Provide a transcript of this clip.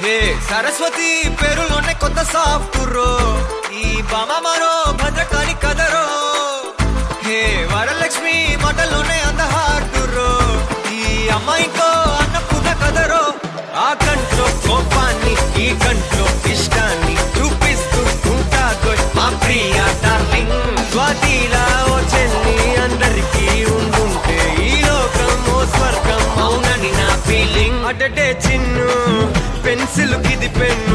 హే సరస్వతి పేరులోనే కొత్త సాఫ్ట్ రో ఈ బామ మరో భద్రకాళి కదరో హే వరలక్ష్మి మాటలోనే అంద హార్ట్ రో ఈ అమ్మాయికో అన్నపూర్ణ కదరో ఆ కంట్లో కోపాన్ని ఈ కంట్లో ఇష్టాన్ని చూపిస్తూ ఉంటాదో మా ప్రియ డార్లింగ్ స్వాతిలా ఓ చెల్లి అందరికీ ఉండుంటే ఈ లోకం ఓ స్వర్గం అవునని నా ఫీలింగ్ అటటే చిన్ను పెన్సిల్ కిది పెన్ను